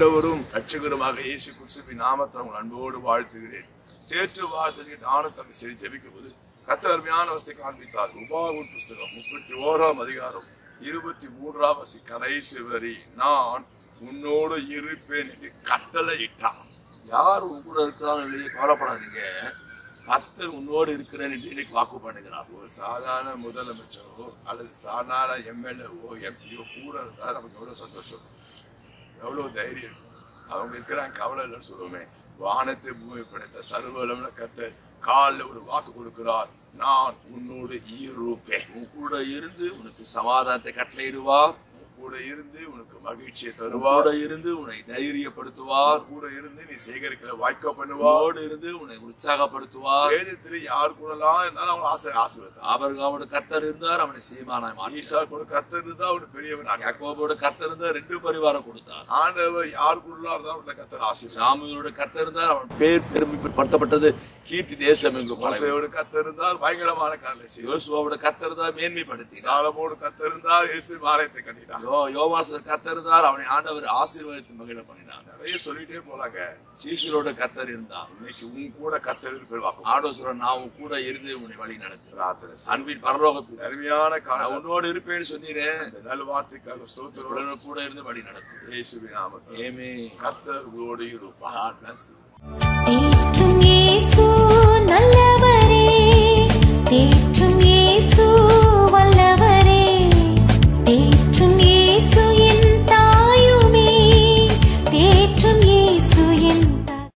ஆண்டவரும் ரட்சகருமாக இயேசு கிறிஸ்துவின் நாமத்தை உங்கள் அன்போடு வாழ்த்துகிறேன் தேற்று வார்த்தைக்கு நானும் தம்மை செய்து ஜெபிக்கும் போது கத்தர் அருமையான வசதி காண்பித்தார் உபாகூர் புஸ்தகம் முப்பத்தி ஓராம் அதிகாரம் இருபத்தி மூன்றாம் வசி கடைசி வரி நான் உன்னோடு இருப்பேன் என்று கட்டளை இட்டான் யார் உன் கூட இருக்கிறாங்க இல்லையே கவலைப்படாதீங்க கத்தர் உன்னோடு இருக்கிறேன் என்று இன்னைக்கு வாக்கு பண்ணுகிறார் ஒரு சாதாரண முதலமைச்சரோ அல்லது சாதாரண எம்எல்ஏவோ எம்பியோ கூட இருந்தால் நமக்கு எவ்வளவு சந்தோஷம் எவ்வளவு தைரியம் இருக்கும். அவங்க இருக்கிறாங்க கவலை இல்லைன்னு சொல்லுவோமே வானத்தை பூமி படைத்த சர்வலம்ல கத்த காலில் ஒரு வாக்கு கொடுக்கிறார் நான் உன்னோடு இருப்பேன் உன் கூட இருந்து உனக்கு சமாதானத்தை கட்டளையிடுவார் உன் கூட இருந்து உனக்கு மகிழ்ச்சியை தருவார் கூட இருந்து உன்னை தைரியப்படுத்துவார் கூட இருந்து நீ சேகரிக்கிற வாய்க்க பண்ணுவார் இருந்து உன்னை உற்சாகப்படுத்துவார் வேதத்தில் யார் கூடலாம் இருந்தாலும் அவங்க ஆசை ஆசீர்வாதம் ஆபரகாமோட கத்தர் இருந்தார் அவனை சீமானாய் மாற்றி ஈசா கூட கத்தர் இருந்தா அவனு பெரியவன் யாக்கோபோட கத்தர் இருந்தார் ரெண்டு பரிவாரம் கொடுத்தார் ஆண்டவர் யார் கூட இருந்தாலும் அவனை கத்தர் ஆசீர் சாமியோட கத்தர் இருந்தார் அவன் பேர் பெருமைப்படுத்தப்பட்டது கீர்த்தி தேசம் எங்கும் மோசையோட கத்தர் இருந்தார் பயங்கரமான காரணம் யோசுவாவோட கத்தர் இருந்தார் மேன்மைப்படுத்தி சாலமோடு கத்தர் இருந்தார் இயேசு மாலயத்தை கட்டினார் யோ யோவாசர் கத்தர் இருந்தார் அவனை ஆண்டவர் ஆசீர்வாதத்தை மகிழ பண்ணினார் நிறைய சொல்லிட்டே போலாங்க சீஷரோட கத்தர் இருந்தார் இன்னைக்கு உன் கூட கத்தர் இருப்பேன் ஆண்டோசர நான் உன் கூட இருந்து உன்னை வழி நடத்துறேன் அன்பின் பரலோகத்தில் அருமையான காலம் உன்னோடு இருப்பேன்னு சொன்னீரேன் இந்த நல்ல வார்த்தைக்காக ஸ்தோத்திரோட கூட இருந்து வழி நடத்தும் இயேசுவின் நாமத்தில் ஏமே கத்தர் உங்களோடு இருப்பார் God bless you.